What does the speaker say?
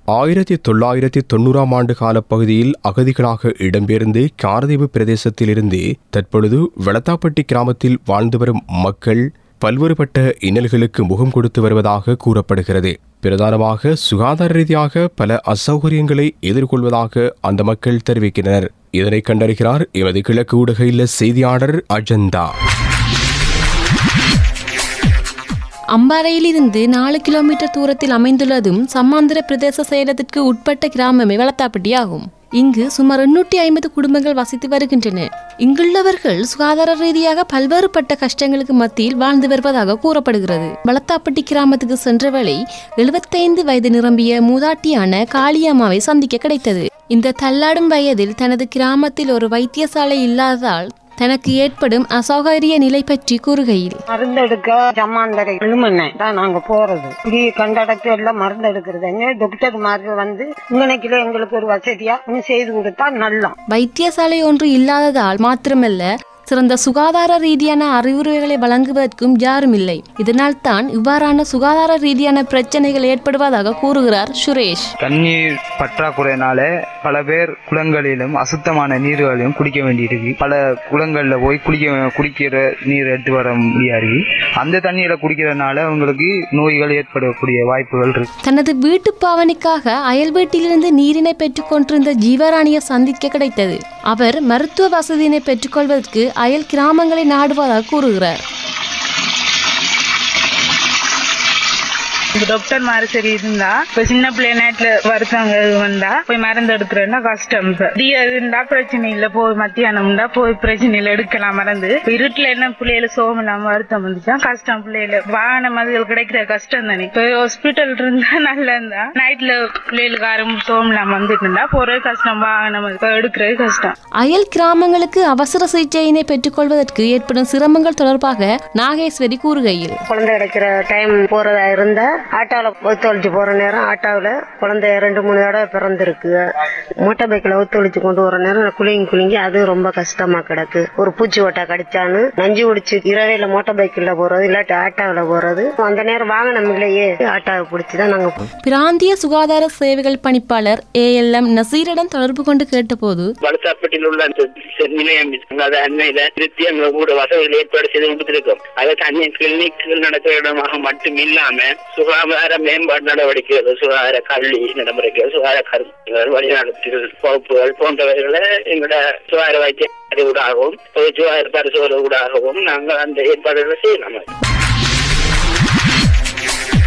ஆயிரத்தி தொள்ளாயிரத்தி தொண்ணூறாம் ஆண்டு காலப்பகுதியில் அகதிகளாக இடம்பெயர்ந்து காரதீவு பிரதேசத்திலிருந்து தற்பொழுது வெளத்தாப்பட்டி கிராமத்தில் வாழ்ந்து வரும் மக்கள் பல்வேறுபட்ட இன்னல்களுக்கு முகம் கொடுத்து வருவதாக கூறப்படுகிறது பிரதானமாக சுகாதார ரீதியாக பல அசௌகரியங்களை எதிர்கொள்வதாக அந்த மக்கள் தெரிவிக்கின்றனர் இதனை கண்டறிகிறார் எமது கிழக்கு ஊடக இல்ல செய்தியாளர் அஜந்தா அம்பாறையிலிருந்து நாலு கிலோமீட்டர் தூரத்தில் அமைந்துள்ளதும் சம்மாந்திர பிரதேச செயலத்திற்கு உட்பட்ட கிராமமே வளத்தாப்பட்டி ஆகும் இங்கு சுமார் எண்ணூற்றி ஐம்பது குடும்பங்கள் வசித்து வருகின்றன இங்குள்ளவர்கள் சுகாதார ரீதியாக பல்வேறுபட்ட கஷ்டங்களுக்கு மத்தியில் வாழ்ந்து வருவதாக கூறப்படுகிறது வளத்தாப்பட்டி கிராமத்துக்கு சென்ற வேளை எழுபத்தைந்து வயது நிரம்பிய மூதாட்டியான காளியம்மாவை சந்திக்க கிடைத்தது இந்த தள்ளாடும் வயதில் தனது கிராமத்தில் ஒரு வைத்தியசாலை இல்லாததால் தனக்கு ஏற்படும் அசௌகரிய நிலை பற்றி கூறுகையில் மருந்து எடுக்க ஜம்மாந்தரை விழுமண்ணே தான் நாங்க போறது இப்படி கண்டடத்து எல்லாம் மருந்து எடுக்கிறது டாக்டர் மாதிரி வந்து இங்கனைக்குள்ள எங்களுக்கு ஒரு வசதியா இன்னும் செய்து கொடுத்தா நல்லா வைத்தியசாலை ஒன்று இல்லாததால் மாத்திரமல்ல சிறந்த சுகாதார ரீதியான அறிவுரைகளை வழங்குவதற்கும் யாரும் இல்லை இதனால் தான் இவ்வாறான சுகாதார ரீதியான பிரச்சனைகள் ஏற்படுவதாக கூறுகிறார் சுரேஷ் தண்ணீர் பற்றாக்குறையினால பல பேர் குளங்களிலும் அசுத்தமான நீர்களையும் குடிக்க வேண்டியிருக்கு பல குளங்கள்ல போய் குடிக்க குடிக்கிற நீர் எடுத்து வர முடியாது அந்த தண்ணீரை குடிக்கிறதுனால அவங்களுக்கு நோய்கள் ஏற்படக்கூடிய வாய்ப்புகள் இருக்கு தனது வீட்டு பாவனைக்காக அயல் வீட்டிலிருந்து நீரினை பெற்றுக் கொண்டிருந்த ஜீவராணியை சந்திக்க கிடைத்தது அவர் மருத்துவ வசதியினை பெற்றுக்கொள்வதற்கு அயல் கிராமங்களை நாடுவதாக கூறுகிறார் இந்த டாக்டர் மாதிரி சரி இருந்தா இப்ப சின்ன பிள்ளை நேரத்துல வருத்தங்க வந்தா போய் மருந்து எடுக்கிறேன்னா கஷ்டம் இப்ப திய இருந்தா பிரச்சனை இல்ல போய் மத்தியானம்டா போய் பிரச்சனை இல்ல எடுக்கலாம் மருந்து இப்ப இருட்டுல என்ன பிள்ளைகள சோகம் இல்லாம வருத்தம் வந்துச்சா கஷ்டம் பிள்ளைகள வாகன மதுகள் கிடைக்கிற கஷ்டம் தானே இப்ப ஹாஸ்பிட்டல் இருந்தா நல்லா இருந்தா நைட்ல பிள்ளைகளுக்கு யாரும் சோகம் இல்லாம வந்துட்டு இருந்தா போறது கஷ்டம் வாகனம் இப்ப எடுக்கிறது கஷ்டம் அயல் கிராமங்களுக்கு அவசர சிகிச்சையினை பெற்றுக்கொள்வதற்கு ஏற்படும் சிரமங்கள் தொடர்பாக நாகேஸ்வரி கூறுகையில் குழந்தை கிடைக்கிற டைம் போறதா இருந்தா ஆட்டோல ஒத்துழைச்சு போற நேரம் ஆட்டோவில் குழந்தை ரெண்டு மூணு தடவை பிறந்திருக்கு மோட்டார் பைக்கில் ஒத்துழைச்சு கொண்டு வர நேரம் குலுங்கி குலுங்கி அது ரொம்ப கஷ்டமா கிடக்கு ஒரு பூச்சி ஓட்டை கடிச்சான்னு நஞ்சு குடிச்சு இரவையில மோட்டார் பைக்கில் போறது இல்லாட்டி ஆட்டோவில் போறது அந்த நேரம் வாகனம் இல்லையே ஆட்டோவை பிடிச்சி தான் நாங்க போறோம். பிராந்திய சுகாதார சேவைகள் பணிப்பாளர் ஏஎல்எம் நசீரிடம் தொடர்பு கொண்டு கேட்டபோது வளர்த்தாப்பட்டில் உள்ள அந்த செ- நிலையம் அது அண்மையில திருத்தி அங்க கூட வசதிகள் ஏற்பாடு செய்து கொடுத்திருக்கோம் அதை தனி கிளினிக்குகள் நடக்கிற இடமாக மட்டும் இல்லாம சுகாதார மேம்பாட்டு நடவடிக்கைகள் சுகாதார கல்வி நடைமுறைகள் சுகாதார கருத்துகள் வழிநடத்தல் வகுப்புகள் போன்றவைகளை எங்களோட சுகாதார வைத்திய ஊடாகவும் பொது சுகாதார பரிசோதனை ஊடாகவும் நாங்கள் அந்த ஏற்பாடுகளை செய்யலாம்